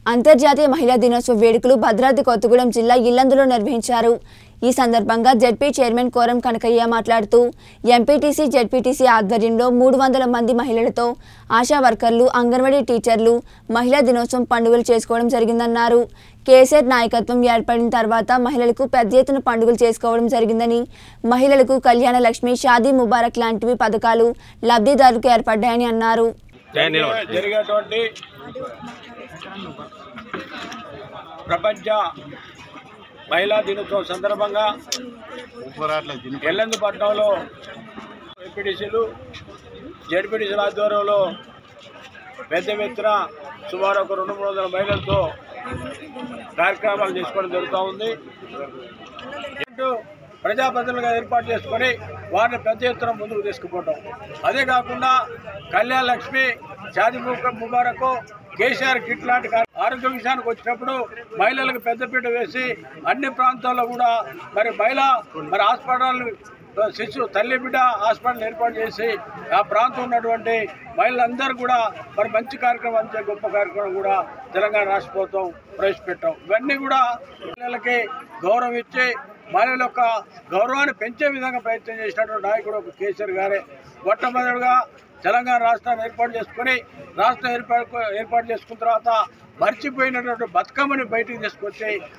అంతర్జాతీయ మహిళా దినోత్సవ వేడుకలు భద్రాద్రి కొత్తగూడెం జిల్లా ఇల్లందులో నిర్వహించారు ఈ సందర్భంగా జడ్పీ చైర్మన్ కోరం కనకయ్య మాట్లాడుతూ ఎంపీటీసీ జడ్పీటీసీ ఆధ్వర్యంలో మూడు వందల మంది మహిళలతో ఆశా వర్కర్లు అంగన్వాడీ టీచర్లు మహిళా దినోత్సవం పండుగలు చేసుకోవడం జరిగిందన్నారు కేసీఆర్ నాయకత్వం ఏర్పడిన తర్వాత మహిళలకు పెద్ద ఎత్తున పండుగలు చేసుకోవడం జరిగిందని మహిళలకు కళ్యాణ లక్ష్మి షాదీ ముబారక్ లాంటివి పథకాలు లబ్ధిదారులకు ఏర్పడ్డాయని అన్నారు జరిగేటువంటి ప్రపంచ మహిళా దినోత్సవం సందర్భంగా ఎల్లందుపట్నంలో ఎంపీటీసీలు జడ్పీటీసీల ఆధ్వర్యంలో పెద్ద ఎత్తున సుమారు ఒక రెండు మూడు వందల మహిళలతో కార్యక్రమాలు చేసుకోవడం జరుగుతూ ఉంది ఇటు ప్రజాప్రతినిధులుగా ఏర్పాటు చేసుకొని వారిని పెద్ద ఎత్తున ముందుకు తీసుకుపోవటం అదే కాకుండా కళ్యాణ లక్ష్మి షాది ముబారకు కేసీఆర్ కిట్ లాంటి కార్య- ఆరోగ్య విషయానికి వచ్చినప్పుడు మహిళలకు పెద్దపీట వేసి అన్ని ప్రాంతాల్లో కూడా మరి మహిళ మరి హాస్పిటల్ శిశు తల్లి బిడ్డ హాస్పిటల్ ఏర్పాటు చేసి ఆ ప్రాంతం ఉన్నటువంటి మహిళలందరూ కూడా మరి మంచి కార్యక్రమం అంతే గొప్ప కార్యక్రమం కూడా తెలంగాణ రాష్ట్ర ప్రభుత్వం ప్రవేశపెట్టాం ఇవన్నీ కూడా మహిళలకి గౌరవం ఇచ్చి మహిళల యొక్క గౌరవాన్ని పెంచే విధంగా ప్రయత్నం చేసినటువంటి నాయకుడు ఒక కేసీఆర్ గారే మొట్టమొదటిగా తెలంగాణ రాష్ట్రాన్ని ఏర్పాటు చేసుకొని రాష్ట్రం ఏర్పాటు ఏర్పాటు చేసుకున్న తర్వాత మర్చిపోయినటువంటి బతుకమ్మని బయటికి తీసుకొచ్చి